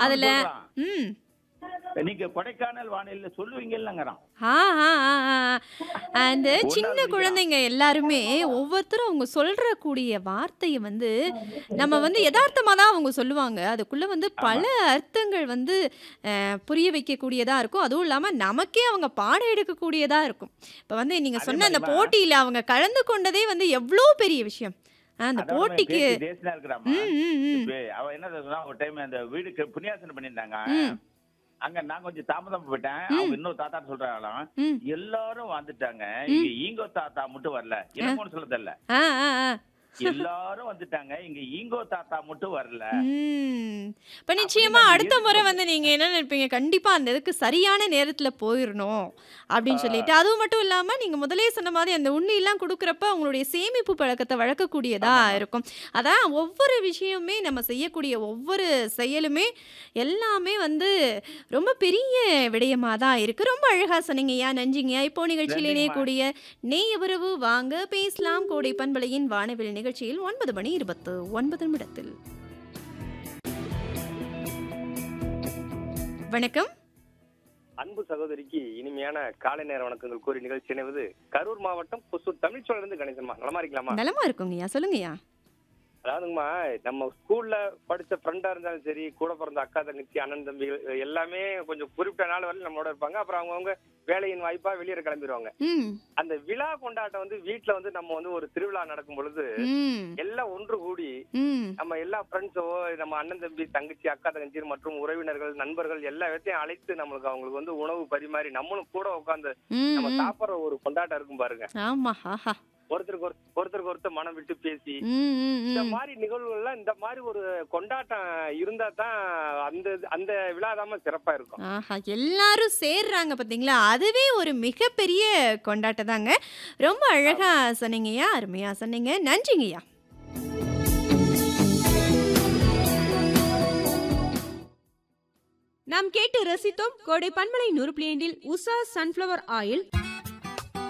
இன்னொன்னு அதுல சொல்றான். ம் நீங்க கொடைக்கானல் வானிலையில சொல்லுவீங்கல்லங்கிறான் ஆ ஆ ஆ ஆ அந்த ஒண்ணாவது சின்ன படிக்கிறான். குழந்தைங்க எல்லாருமே ஒவ்வொருத்தரும் அவங்க சொல்ற கூடிய வார்த்தையை வந்து நம்ம வந்து யதார்த்தமா தான் அவங்க சொல்லுவாங்க அதுக்குள்ள வந்து பல அர்த்தங்கள் வந்து அஹ், புரிய வைக்கக்கூடியதா இருக்கும் அதுவும் இல்லாம நமக்கே அவங்க பாடம் எடுக்கக்கூடியதா இருக்கும் இப்ப வந்து நீங்க அதே சொன்ன அந்த மாதிரிமா- போட்டியில அவங்க கலந்து கொண்டதே வந்து எவ்வளோ பெரிய விஷயம் ஆ, அந்த அதாவது போட்டிக்கு பேத்தி தேசினா இருக்கிறாமா ம் ம் ம் இப்ப அவ என்ன சொன்னா ஒரு டைம் அந்த வீடுக்கு புண்ணியாசனம் பண்ணியிருந்தாங்க ம். அங்க நான் கொஞ்சம் தாமதம் போயிட்டேன் அவங்க இன்னொரு தாத்தா சொல்றாங்களாம் ம் எல்லாரும் வந்துட்டாங்க இங்க ஈங்கோ தாத்தா மட்டும் வரல என்னமோன்னு சொல்ல தெரியல ஆ ஆ ஆ எல்லாரும் வந்துட்டாங்க இங்க ஈங்கோ தாத்தா மட்டும் வரல ம். இப்ப நிச்சயமா நான் அடுத்த எதிர்ப்பு- முறை வந்து நீங்க என்ன நினைப்பீங்க கண்டிப்பா அந்த இதுக்கு சரியான நேரத்துல போயிடணும் அப்படின்னு சொல்லிட்டு அதுவும் மட்டும் இல்லாம நீங்க முதலே சொன்ன மாதிரி அந்த உண்ணி எல்லாம் கொடுக்கறப்ப உங்களுடைய சேமிப்பு பழக்கத்தை வளர்க்கக்கூடியதா இருக்கும் அதான் ஒவ்வொரு விஷயமுமே நம்ம செய்யக்கூடிய ஒவ்வொரு செயலுமே எல்லாமே வந்து ரொம்ப பெரிய விடயமா தான் இருக்கு ரொம்ப அழகா சொன்னீங்கய்யா நன்றிங்கய்யா இப்போ நிகழ்ச்சியில் நன்றிங்கம்மா. இணையக்கூடிய நேய உறவு வாங்க பேசலாம் கோடை பண்பலையின் வானவில் நிகழ்ச்சியில் ஒன்பது மணி இருபத்து ஒன்பது நிமிடத்தில் வணக்கம் அன்பு சகோதரிக்கு இனிமையான காலை நேர வணக்கங்கள் கூறி நிகழ்ச்சி இணைவது கரூர் மாவட்டம் புசூர் தமிழ்ச்சோழ இருந்து கணேசன்மா நலமா இருக்கலாமா நலமா இருக்குங்கய்யா சொல்லுங்கய்யா அதாவதுங்கம்மா நம்ம ஸ்கூல்ல படிச்ச ஃப்ரெண்டா இருந்தாலும் சரி கூட பிறந்த அக்கா தங்கச்சி அண்ணன் தம்பிகள் எல்லாமே கொஞ்சம் குறிப்பிட்ட நாள் வரையும் நம்மளோட இருப்பாங்க அப்புறம் அவங்கவுங்க வேலையின் வாய்ப்பா வெளியே கிளம்பிடுவாங்க ம் அந்த விழா கொண்டாட்டம் வந்து வீட்டுல வந்து நம்ம வந்து ஒரு திருவிழா நடக்கும் பொழுது ம் எல்லாம் ஒன்று கூடி ம் நம்ம எல்லா ஃப்ரெண்ட்ஸோ நம்ம அண்ணன் தம்பி தங்கச்சி அக்கா தங்கச்சி மற்றும் உறவினர்கள் நண்பர்கள் எல்லா இடத்தையும் அழைத்து நம்மளுக்கு அவங்களுக்கு வந்து உணவு பரிமாறி நம்மளும் கூட உட்காந்து ம், நம்ம ம். சாப்பிடுற ஒரு கொண்டாட்டம் இருக்கும் பாருங்க ஆமா ஆஹா ஒருத்தருக்கு ஒரு ஒருத்தருக்கு ஒருத்தர் மனம் விட்டு பேசி ம் ம் இந்த ம் மாதிரி நிகழ்வுகள்லாம் இந்த மாதிரி ஒரு கொண்டாட்டம் இருந்தா தான் அந்த அந்த விழா தான் சிறப்பா இருக்கும் ஆஹா எல்லாரும் சேர்றாங்க பாத்தீங்களா அதுவே ஒரு மிகப்பெரிய கொண்டாட்டம் தாங்க ரொம்ப அழகா சொன்னீங்கய்யா அருமையா சொன்னீங்க நன்றிங்கய்யா நாம் கேட்டு ரசித்தோம் கோடை பன்மலை நூறு பிளேண்டில் உஷா சன்ஃப்ளவர் ஆயில்